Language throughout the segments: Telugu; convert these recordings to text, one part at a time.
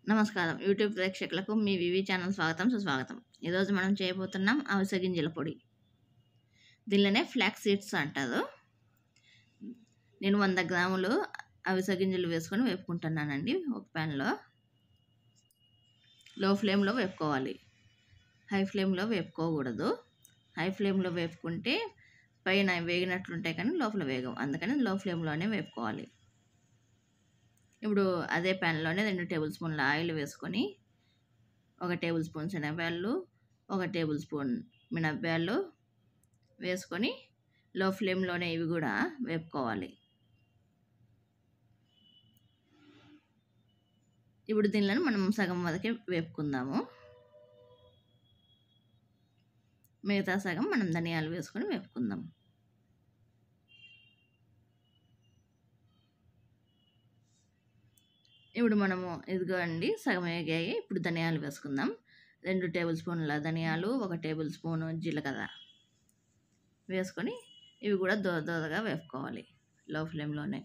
నమస్కారం యూట్యూబ్ ప్రేక్షకులకు మీ వివి ఛానల్ స్వాగతం సుస్వాగతం ఈరోజు మనం చేయబోతున్నాం అవిసె గింజల పొడి దీనిలోనే ఫ్లాక్ సీడ్స్ అంటారు నేను వంద గ్రాములు అవిసె గింజలు వేసుకొని వేపుకుంటున్నానండి ఒక ప్యాన్లో లో ఫ్లేమ్లో వేపుకోవాలి హై ఫ్లేమ్లో వేపుకోకూడదు హై ఫ్లేమ్లో వేపుకుంటే పైన వేగినట్లుంటాయి కానీ లోపల వేగవు అందుకని లో ఫ్లేమ్లోనే వేపుకోవాలి ఇప్పుడు అదే ప్యాన్లోనే రెండు టేబుల్ స్పూన్ల ఆయిల్ వేసుకొని ఒక టేబుల్ స్పూన్ శనగపాయలు ఒక టేబుల్ స్పూన్ మినప్పాయలు వేసుకొని లో ఫ్లేమ్లోనే ఇవి కూడా వేపుకోవాలి ఇప్పుడు దీనిలో మనం సగం వరకే వేపుకుందాము మిగతా సగం మనం ధనియాలు వేసుకొని వేపుకుందాం ఇప్పుడు మనము ఇదిగో అండి సగం వేగాయి ఇప్పుడు ధనియాలు వేసుకుందాం రెండు టేబుల్ స్పూన్ల ధనియాలు ఒక టేబుల్ స్పూను జీలకర్ర వేసుకొని ఇవి కూడా దోర దోరగా వేపుకోవాలి లో ఫ్లేమ్లోనే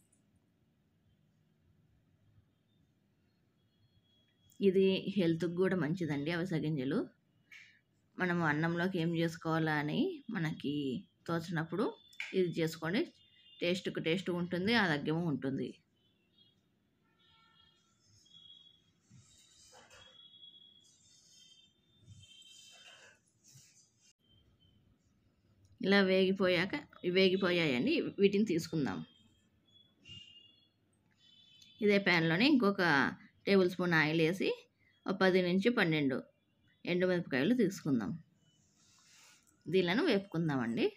ఇది హెల్త్కి కూడా మంచిదండి అవిసె గింజలు మనము అన్నంలోకి ఏం చేసుకోవాలా అని మనకి తోచినప్పుడు ఇది చేసుకోండి టేస్ట్కి టేస్ట్ ఉంటుంది ఆరోగ్యము ఉంటుంది ఇలా వేగిపోయాక వేగిపోయాయండి వీటిని తీసుకుందాం ఇదే ప్యాన్లోనే ఇంకొక టేబుల్ స్పూన్ ఆయిల్ వేసి ఒక పది నుంచి పన్నెండు ఎండుమిరపకాయలు తీసుకుందాం దీనిలను వేపుకుందామండి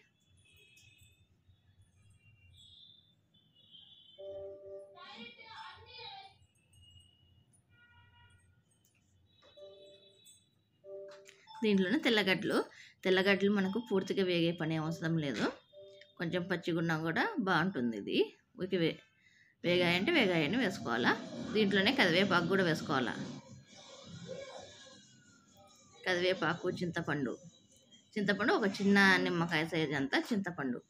దీంట్లోనే తెల్లగడ్డలు తెల్లగడ్డలు మనకు పూర్తిగా వేగే పని అవసరం లేదు కొంచెం పచ్చిగున్నా కూడా బాగుంటుంది ఇది ఊరికి వే వేగాయంటే వేగాయని వేసుకోవాలా దీంట్లోనే కరివేపాకు కూడా వేసుకోవాలా కరివేపాకు చింతపండు చింతపండు ఒక చిన్న నిమ్మకాయ సైజ్ అంతా చింతపండు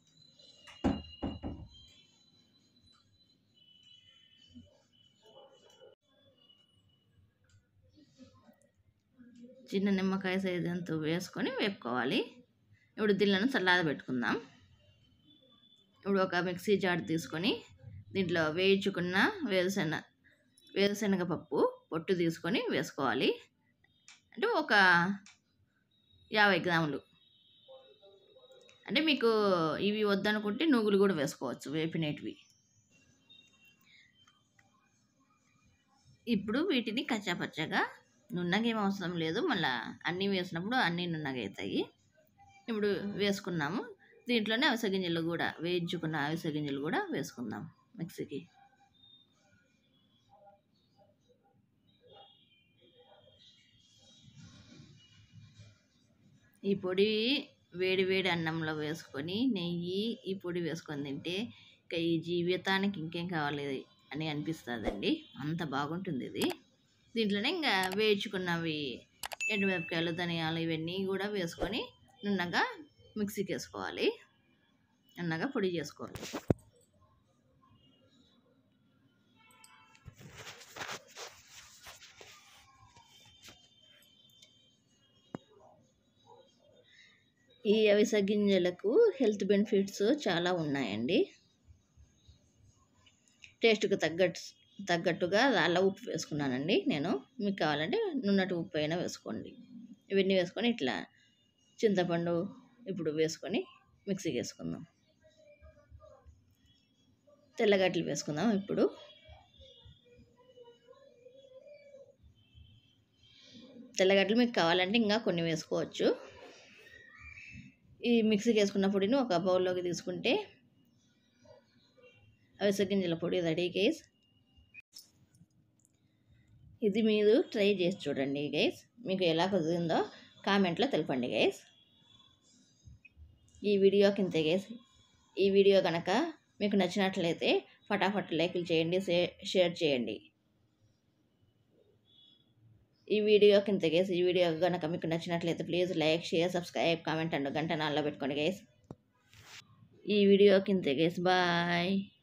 చిన్న నిమ్మకాయ సైజ్ అంత వేసుకొని వేపుకోవాలి ఇప్పుడు దీనిలను చల్లార పెట్టుకుందాం ఇప్పుడు ఒక మిక్సీ జార్ తీసుకొని దీంట్లో వేయించుకున్న వేరుశెన వేరుశనగ పప్పు పొట్టు తీసుకొని వేసుకోవాలి అంటే ఒక యాభై గ్రాములు అంటే మీకు ఇవి వద్దనుకుంటే నువ్వులు కూడా వేసుకోవచ్చు వేపినేటివి ఇప్పుడు వీటిని కచ్చాపచ్చగా నున్నగేం అవసరం లేదు మళ్ళీ అన్నీ వేసినప్పుడు అన్నీ నున్నగా అవుతాయి ఇప్పుడు వేసుకున్నాము దీంట్లోనే అవిసె గింజలు కూడా వేయించుకున్న అవిసె గింజలు కూడా వేసుకుందాం మిక్సీకి ఈ పొడి వేడి వేడి అన్నంలో వేసుకొని నెయ్యి ఈ పొడి వేసుకొని తింటే ఇంకా ఈ జీవితానికి ఇంకేం కావాలి అని అనిపిస్తుందండి అంత బాగుంటుంది ఇది దీంట్లోనే ఇంకా వేయించుకున్నవి ఎండుమిరపకాయలు ధనియాలు ఇవన్నీ కూడా వేసుకొని నున్నగా మిక్సీకి వేసుకోవాలి నున్నగా పొడి చేసుకోవాలి ఈ అవిసె గింజలకు హెల్త్ బెనిఫిట్స్ చాలా ఉన్నాయండి టేస్ట్కి తగ్గట్టు తగ్గట్టుగా రాళ్ళ ఉప్పు వేసుకున్నానండి నేను మీకు కావాలంటే నున్నటి ఉప్పు అయినా వేసుకోండి ఇవన్నీ వేసుకొని ఇట్లా చింతపండు ఇప్పుడు వేసుకొని మిక్సీకి వేసుకుందాం తెల్లగడ్డలు వేసుకుందాం ఇప్పుడు తెల్లగడ్డలు మీకు కావాలంటే ఇంకా కొన్ని వేసుకోవచ్చు ఈ మిక్సీకి వేసుకున్న పొడిని ఒక బౌల్లోకి తీసుకుంటే అవిసె గింజల పొడి రెడీ గైస్ ఇది మీరు ట్రై చేసి చూడండి గైస్ మీకు ఎలా కుదిరిందో కామెంట్లో తెలపండి గైస్ ఈ వీడియో కింద గైస్ ఈ వీడియో కనుక మీకు నచ్చినట్లయితే ఫటాఫట్ లైక్లు చేయండి షేర్ చేయండి ఈ వీడియో కింద గైస్ ఈ వీడియో కనుక మీకు నచ్చినట్లయితే please like share subscribe comment and గంట నాల్లో పెట్టుకోండి గైస్ ఈ వీడియో కింద గైస్ బాయ్